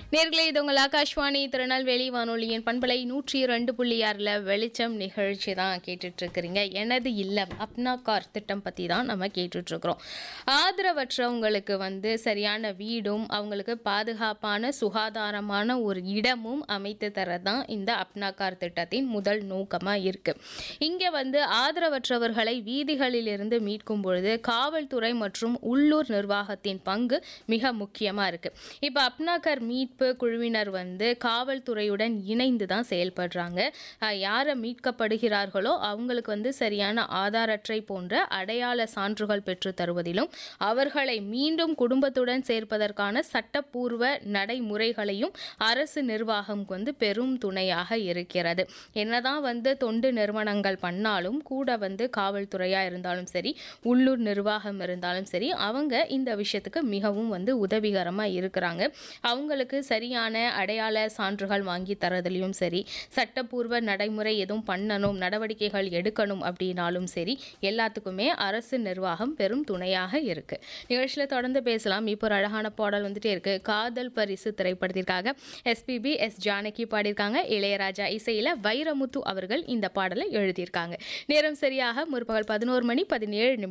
நேர்களே இது உங்கள் ஆகாஷ்வாணி திருநெல்வேலி வானொலியின் பண்பலை நூற்றி இரண்டு புள்ளி ஆறில் வெளிச்சம் நிகழ்ச்சி தான் கேட்டுட்டு இருக்கிறீங்க எனது இல்லம் அப்னா கார் திட்டம் பற்றி தான் நம்ம கேட்டுட்டு இருக்கிறோம் ஆதரவற்றவங்களுக்கு வந்து சரியான வீடும் அவங்களுக்கு பாதுகாப்பான சுகாதாரமான ஒரு இடமும் அமைத்து தரதான் இந்த அப்னா கார் திட்டத்தின் முதல் நோக்கமாக இருக்கு இங்கே வந்து ஆதரவற்றவர்களை வீதிகளிலிருந்து மீட்கும் பொழுது காவல்துறை மற்றும் உள்ளூர் நிர்வாகத்தின் பங்கு மிக முக்கியமாக இருக்கு இப்போ அப்னாகர் மீட்பு குழுவினர் வந்து காவல்துறையுடன் இணைந்து தான் செயல்படுறாங்க அஹ் யாரை மீட்கப்படுகிறார்களோ அவங்களுக்கு வந்து சரியான ஆதார் அட்டை போன்ற அடையாள சான்றுகள் பெற்று தருவதிலும் அவர்களை மீண்டும் குடும்பத்துடன் சேர்ப்பதற்கான சட்டப்பூர்வ நடைமுறைகளையும் அரசு நிர்வாகம் வந்து பெரும் துணையாக இருக்கிறது என்னதான் வந்து தொண்டு நிறுவனங்கள் பண்ணாலும் கூட வந்து காவல்துறையாக இருந்தாலும் சரி உள்ளூர் நிர்வாகம் இருந்தாலும் சரி அவங்க இந்த விஷயத்துக்கு மிகவும் வந்து உதவிகரமாக இருக்கிறாங்க அவங்களுக்கு சரியான அடையாள சான்றுகள் வாங்கி தரதுலையும் சரி சட்டப்பூர்வ நடைமுறை எதுவும் பண்ணணும் நடவடிக்கைகள் எடுக்கணும் அப்படின்னாலும் சரி எல்லாத்துக்குமே அரசு நிர்வாகம் பெரும் துணையாக இருக்கு நிகழ்ச்சியில் தொடர்ந்து பேசலாம் இப்போ ஒரு அழகான பாடல் வந்துட்டே இருக்கு காதல் பரிசு திரைப்படத்திற்காக எஸ்பிபி எஸ் ஜானகி பாடியிருக்காங்க இளையராஜா இசையில் வைரமுத்து அவர்கள் இந்த பாடலை எழுதியிருக்காங்க நேரம் சரியாக முற்பகல் பதினோரு மணி பதினேழு நிமிடம்